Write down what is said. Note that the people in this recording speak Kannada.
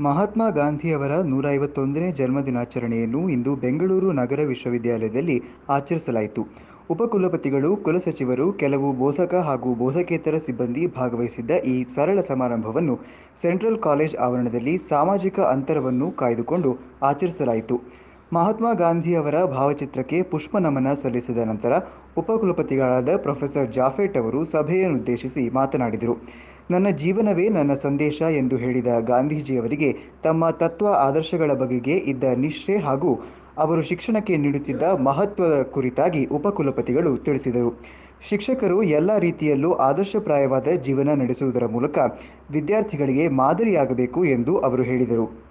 ಮಹಾತ್ಮ ಗಾಂಧಿಯವರ ನೂರ ಐವತ್ತೊಂದನೇ ಜನ್ಮದಿನಾಚರಣೆಯನ್ನು ಇಂದು ಬೆಂಗಳೂರು ನಗರ ವಿಶ್ವವಿದ್ಯಾಲಯದಲ್ಲಿ ಆಚರಿಸಲಾಯಿತು ಉಪಕುಲಪತಿಗಳು ಕುಲಸಚಿವರು ಕೆಲವು ಬೋಧಕ ಹಾಗೂ ಬೋಧಕೇತರ ಸಿಬ್ಬಂದಿ ಭಾಗವಹಿಸಿದ್ದ ಈ ಸರಳ ಸಮಾರಂಭವನ್ನು ಸೆಂಟ್ರಲ್ ಕಾಲೇಜ್ ಆವರಣದಲ್ಲಿ ಸಾಮಾಜಿಕ ಅಂತರವನ್ನು ಕಾಯ್ದುಕೊಂಡು ಆಚರಿಸಲಾಯಿತು ಮಹಾತ್ಮ ಗಾಂಧಿಯವರ ಭಾವಚಿತ್ರಕ್ಕೆ ಪುಷ್ಪ ನಮನ ಸಲ್ಲಿಸಿದ ನಂತರ ಉಪಕುಲಪತಿಗಳಾದ ಪ್ರೊಫೆಸರ್ ಜಾಫೆಟ್ ಅವರು ಸಭೆಯನ್ನುದ್ದೇಶಿಸಿ ಮಾತನಾಡಿದರು ನನ್ನ ಜೀವನವೇ ನನ್ನ ಸಂದೇಶ ಎಂದು ಹೇಳಿದ ಗಾಂಧೀಜಿಯವರಿಗೆ ತಮ್ಮ ತತ್ವ ಆದರ್ಶಗಳ ಬಗೆಗೆ ಇದ್ದ ನಿಷ್ಠೆ ಹಾಗೂ ಅವರು ಶಿಕ್ಷಣಕ್ಕೆ ನೀಡುತ್ತಿದ್ದ ಮಹತ್ವದ ಕುರಿತಾಗಿ ಉಪಕುಲಪತಿಗಳು ತಿಳಿಸಿದರು ಶಿಕ್ಷಕರು ಎಲ್ಲ ರೀತಿಯಲ್ಲೂ ಆದರ್ಶಪ್ರಾಯವಾದ ಜೀವನ ನಡೆಸುವುದರ ಮೂಲಕ ವಿದ್ಯಾರ್ಥಿಗಳಿಗೆ ಮಾದರಿಯಾಗಬೇಕು ಎಂದು ಅವರು ಹೇಳಿದರು